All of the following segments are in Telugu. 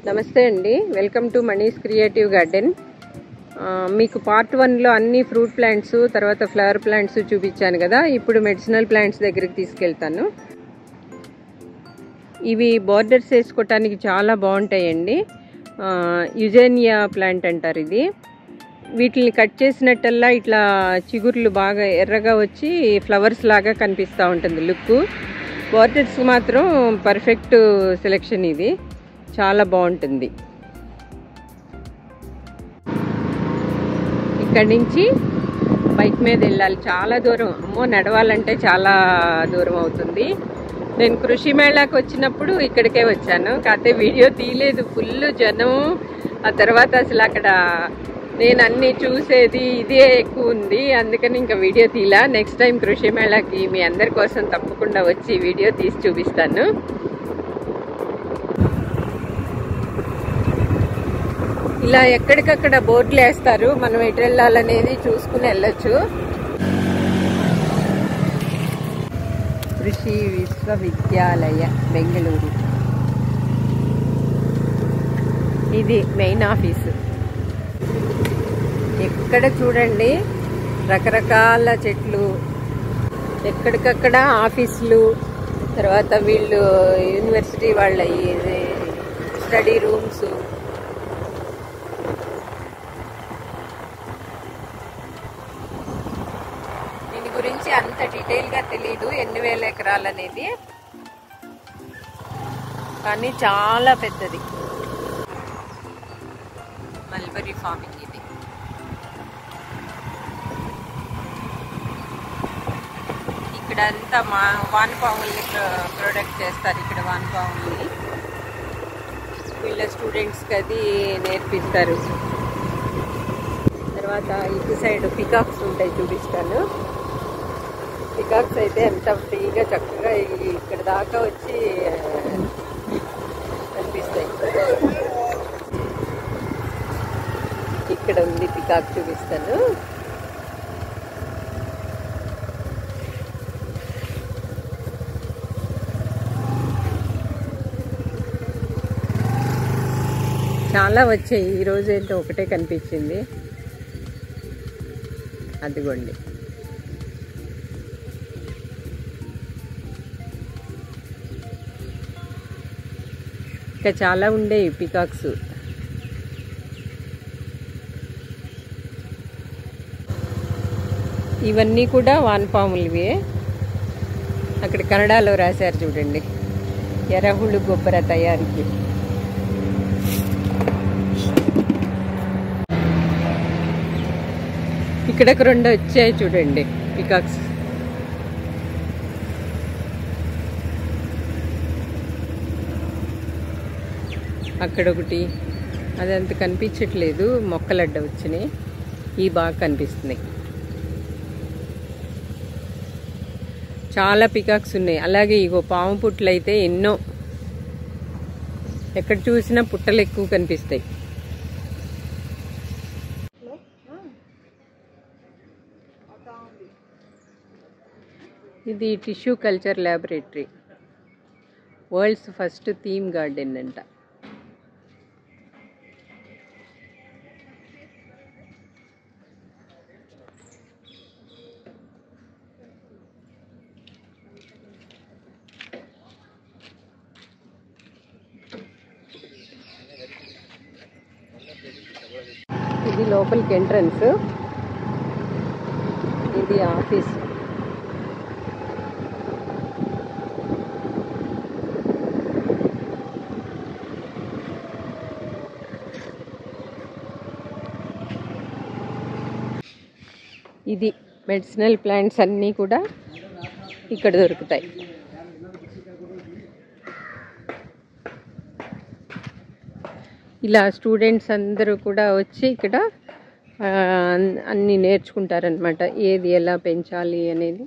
నమస్తే అండి welcome to Mani's creative garden ఆ, మీకు పార్ట్ వన్లో అన్ని ఫ్రూట్ ప్లాంట్స్ తర్వాత ఫ్లవర్ ప్లాంట్స్ చూపించాను కదా ఇప్పుడు మెడిసినల్ ప్లాంట్స్ దగ్గరికి తీసుకెళ్తాను ఇవి బార్డర్స్ వేసుకోవటానికి చాలా బాగుంటాయండి ఆ, యుజేనియా ప్లాంట్ అంటారు ఇది వీటిని కట్ చేసినట్టల్లా ఇట్లా చిగుర్లు బాగా ఎర్రగా వచ్చి ఫ్లవర్స్ లాగా కనిపిస్తూ ఉంటుంది లుక్ బార్డర్స్ మాత్రం పర్ఫెక్ట్ సెలెక్షన్ ఇది చాలా బాగుంటుంది ఇక్కడి నుంచి బైక్ మీద వెళ్ళాలి చాలా దూరం అమ్మో నడవాలంటే చాలా దూరం అవుతుంది నేను కృషి మేళాకి వచ్చినప్పుడు ఇక్కడికే వచ్చాను కాకపోతే వీడియో తీయలేదు ఫుల్ జనం ఆ తర్వాత అసలు అక్కడ నేను అన్ని చూసేది ఇదే ఎక్కువ ఉంది అందుకని ఇంకా వీడియో తీలా నెక్స్ట్ టైం కృషి మేళాకి మీ అందరి కోసం తప్పకుండా వచ్చి వీడియో తీసి చూపిస్తాను ఇలా ఎక్కడికక్కడ బోర్డులు వేస్తారు మనం ఎటు వెళ్ళాలనేది చూసుకుని వెళ్ళొచ్చు కృషి విశ్వవిద్యాలయ బెంగళూరు ఇది మెయిన్ ఆఫీసు ఎక్కడ చూడండి రకరకాల చెట్లు ఎక్కడికక్కడ ఆఫీసులు తర్వాత వీళ్ళు యూనివర్సిటీ వాళ్ళ స్టడీ రూమ్స్ దీని గురించి అంత డీటెయిల్ గా తెలియదు ఎన్ని వేల ఎకరాలు అనేది కానీ చాలా పెద్దది మల్బరీ ఫార్మింగ్ ఇది ఇక్కడ అంతా మా వానపాముల్ని ప్రొడక్ట్ చేస్తారు ఇక్కడ వానపాముల్ని వీళ్ళ స్టూడెంట్స్కి అది నేర్పిస్తారు తర్వాత ఇటు సైడ్ పికాక్స్ ఉంటాయి చూపిస్తాను పికాక్స్ అయితే ఎంత ఫ్రీగా చక్కగా ఈ- ఇక్కడ దాకా వచ్చి ఆ, కనిపిస్తాయి ఇక్కడ ఉంది పికాక్ చూపిస్తాను చాలా వచ్చాయి ఈ రోజు ఏంటో ఒకటే కనిపించింది అదిగోండి ఇంకా చాలా ఉండేవి పికాక్స్ ఇవన్నీ కూడా వానపాములవే అక్కడ కన్నడలో రాశారు చూడండి ఎర్రహుళ్ళు గొబ్బర తయారీకి ఇక్కడకు రెండు వచ్చాయి చూడండి పికాక్స్ అక్కడ ఒకటి అది అంత కనిపించట్లేదు మొక్కలడ్డ వచ్చినాయి ఈ బాగా కనిపిస్తున్నాయి చాలా పికాక్స్ ఉన్నాయి అలాగే ఇగో పాము పుట్టలు అయితే ఎన్నో ఎక్కడ చూసినా పుట్టలు ఎక్కువ కనిపిస్తాయి ఇది tissue culture laboratory world's first theme garden అంట ఇది లోపలికి ఎంట్రన్స్ ఇది ఆఫీస్ ఇది మెడిసినల్ ప్లాంట్స్ అన్నీ కూడా ఇక్కడ దొరుకుతాయి ఇలా స్టూడెంట్స్ అందరూ కూడా వచ్చి ఇక్కడ ఆ, అన్నీ నేర్చుకుంటారనమాట ఏది ఎలా పెంచాలి అనేది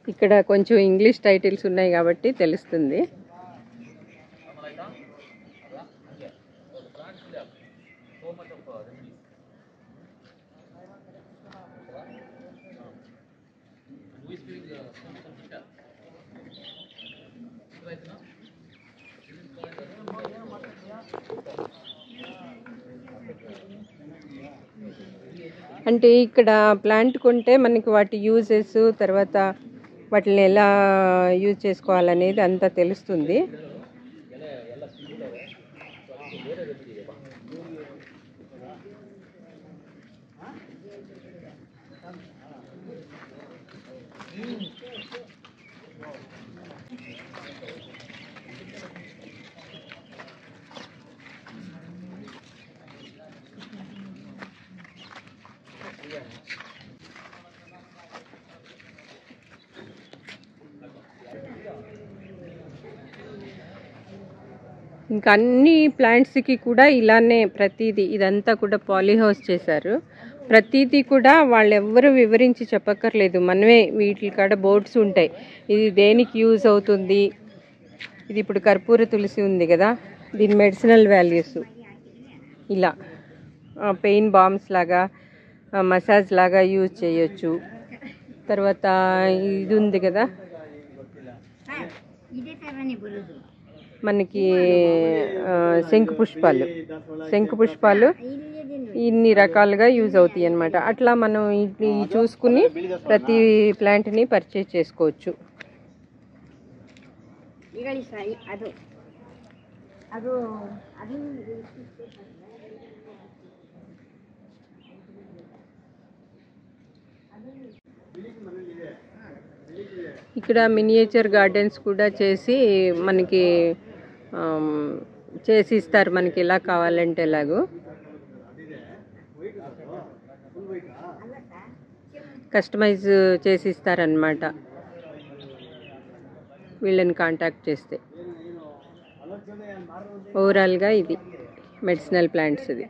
ఇక్కడ కొంచెం ఇంగ్లీష్ టైటిల్స్ ఉన్నాయి కాబట్టి తెలుస్తుంది అంటే ఇక్కడ ప్లాంట్ కొంటే మనకి వాటి యూజెస్ తర్వాత వాటిని ఎలా యూజ్ చేసుకోవాలనేది అంతా తెలుస్తుంది ఇంకా అన్ని ప్లాంట్స్కి కూడా ఇలానే ప్రతిదీ ఇదంతా కూడా పాలీహౌస్ చేశారు ప్రతిదీ కూడా వాళ్ళెవ్వరూ వివరించి చెప్పక్కర్లేదు మనమే వీటి కాడ బోర్డ్స్ ఉంటాయి ఇది దేనికి యూజ్ అవుతుంది ఇది ఇప్పుడు కర్పూర తులసి ఉంది కదా దీని మెడిసినల్ వాల్యూస్ ఇలా పెయిన్ బామ్స్ లాగా మసాజ్ లాగా యూజ్ చేయొచ్చు తర్వాత ఇది ఉంది కదా ಇದೇ ಥರನೇ ಬರೋದು మనకి ఆ, శంకు పుష్పాలు శంకు పుష్పాలు ಇಲ್ಲದೇನು ఇన్ని రకాలుగా యూజ్ అవుతాయి అన్నమాట అట్లా మనం ఇవి చూసుకుని ప్రతి ప్లాంట్ని పర్చేజ్ చేసుకోవచ్చు ಈಗಳಿ ಸಾಯಿ ಅದು ಅದು ಅದು ఇక్కడ మినియేచర్ గార్డెన్స్ కూడా చేసి మనకి ఆమ్, చేసి ఇస్తారు మనకి ఎలా కావాలంటే ఎలాగో కస్టమైజ్ చేసి ఇస్తారనమాట వీళ్ళని కాంటాక్ట్ చేస్తే ఓవరాల్గా ఇది మెడిసినల్ ప్లాంట్స్ ఇది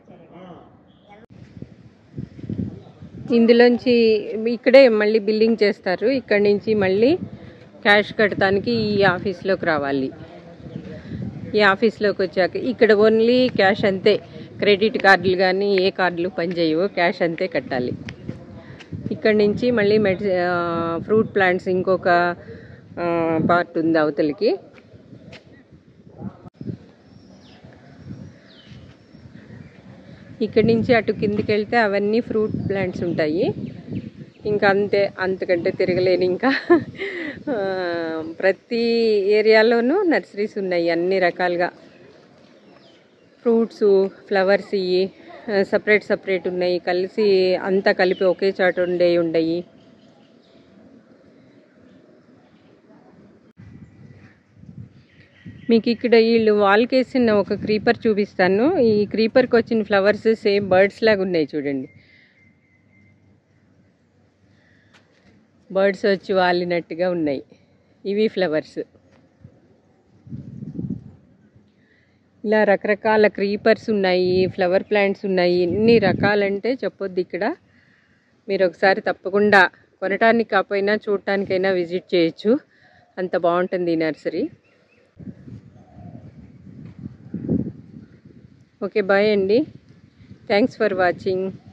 ఇందులోంచి ఇక్కడే మళ్ళీ బిల్లింగ్ చేస్తారు ఇక్కడ నుంచి మళ్ళీ క్యాష్ కట్టడానికి ఈ ఆఫీస్లోకి రావాలి ఈ ఆఫీస్లోకి వచ్చాక ఇక్కడ ఓన్లీ క్యాష్ అంతే క్రెడిట్ కార్డులు కానీ ఏ కార్డులు పనిచేయవు క్యాష్ అంతే కట్టాలి ఇక్కడ నుంచి మళ్ళీ మెడి ఫ్రూట్ ప్లాంట్స్ ఇంకొక పార్ట్ ఉంది అవతలికి ఇక్కడి నుంచి అటు కిందికి వెళ్తే అవన్నీ ఫ్రూట్ ప్లాంట్స్ ఉంటాయి ఇంకా అంతే అంతకంటే తిరగలేను ఇంకా ఆ, ప్రతి ఏరియాలోనూ నర్సరీస్ ఉన్నాయి అన్ని రకాలుగా ఫ్రూట్స్ ఫ్లవర్స్ ఇవి సపరేట్ సపరేట్ ఉన్నాయి కలిసి అంతా కలిపి ఒకే చోట ఉండే ఉండయి మీకు ఇక్కడ వీళ్ళు వాల్కి వేసిన ఒక క్రీపర్ చూపిస్తాను ఈ క్రీపర్కి వచ్చిన ఫ్లవర్స్ సేమ్ బర్డ్స్ లాగా ఉన్నాయి చూడండి బర్డ్స్ వచ్చి వాలినట్టుగా ఉన్నాయి ఇవి ఫ్లవర్స్ ఇలా రకరకాల క్రీపర్స్ ఉన్నాయి ఫ్లవర్ ప్లాంట్స్ ఉన్నాయి ఎన్ని రకాలంటే చెప్పొద్దు ఇక్కడ మీరు ఒకసారి తప్పకుండా కొనటానికి కాకపోయినా చూడటానికైనా విజిట్ చేయొచ్చు అంత బాగుంటుంది ఈ నర్సరీ ఓకే బాయ్ అండి థ్యాంక్స్ ఫర్ వాచింగ్